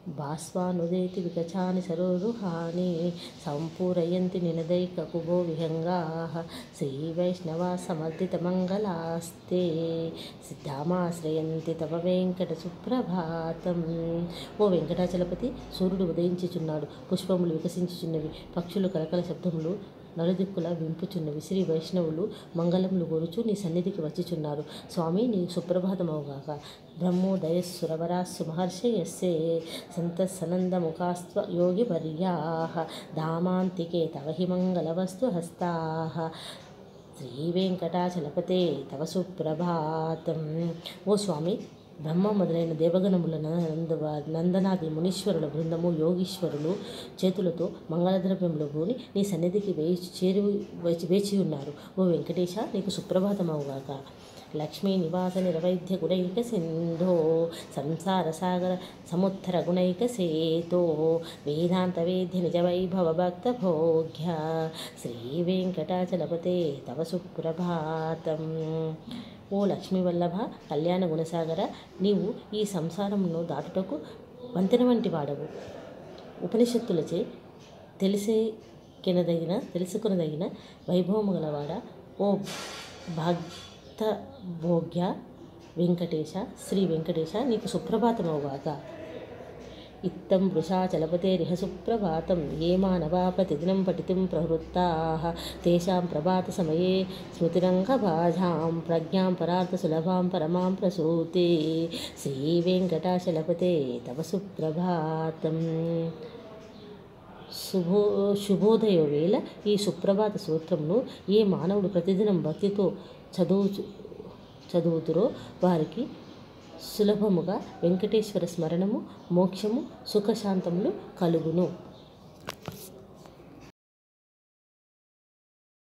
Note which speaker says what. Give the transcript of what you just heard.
Speaker 1: భాస్వానుదేతి వికచాని సరోరుహాని సంపూరయంతి నినదైక కుభో విహంగాః శ్రీవైష్ణవా సమర్థితమంగళాస్తే సిద్ధామాశ్రయంతి తవ వెంకట సుప్రభాతం ఓ వెంకటాచలపతి సూర్యుడు ఉదయించుచున్నాడు పుష్పములు వికసించుచున్నవి పక్షులు కలకల శబ్దములు నలుదిక్కుల వింపుచున్నవి శ్రీ వైష్ణవులు మంగళములు కోరుచు నీ సన్నిధికి వచ్చిచున్నారు స్వామి నీ సుప్రభాతమవుగాక బ్రహ్మోదయ సురవరాస్సు మహర్షయస్సే సంతసనందముఖాస్త్వ యోగివర్యాః దామాంతికే తవ హి మంగళవస్తు హస్తాః శ్రీవేంకటాచలపతే తవ సుప్రభాతం ఓ స్వామి బ్రహ్మ మొదలైన దేవగణముల నంద నందనాది మునీశ్వరుల బృందము యోగీశ్వరులు చేతులతో మంగళద్రవ్యములు పూని నీ సన్నిధికి వేచి చేరి వేచి వేచి ఉన్నారు ఓ వెంకటేశ నీకు సుప్రభాతమవుగాక లక్ష్మీ నివాస నిరవైద్య గుణైక సింధో సంసార సాగర సముత్తర గుణైక సేతో వేదాంత వేద్య నిజ వైభవ భక్త భోగ్య శ్రీ వెంకటాచలపతే తవ సుప్రభాతం ఓ లక్ష్మీ వల్లభ కళ్యాణ గుణసాగర నీవు ఈ సంసారమును దాటుటకు వంతెన వంటి వాడవు ఉపనిషత్తులచే తెలిసే కెనదగిన తెలుసుకునదగిన వైభవము గలవాడ ఓ భక్త భోగ్య వెంకటేశ శ్రీ వెంకటేశ నీకు సుప్రభాతమవుగాక ఇత్తం వృషా చలపతేరిహ సుప్రభాతం ఏ మానవా ప్రతిదినం పఠితుం ప్రవృత్తాః తేషాం ప్రభాతసమయే స్మృతిరంగబాధాం ప్రజ్ఞాం పరార్థసులభాం పరమాం ప్రసూతే శ్రీవేంకటాచలపతే తవ సుప్రభాతం శుభో శుభోదయ వేళ ఈ సుప్రభాత సూత్రమును ఏ మానవుడు ప్రతిదినం భక్తితో చదువు చదువుతురో వారికి సులభముగా వెంకటేశ్వర స్మరణము మోక్షము సుఖశాంతములు కలుగును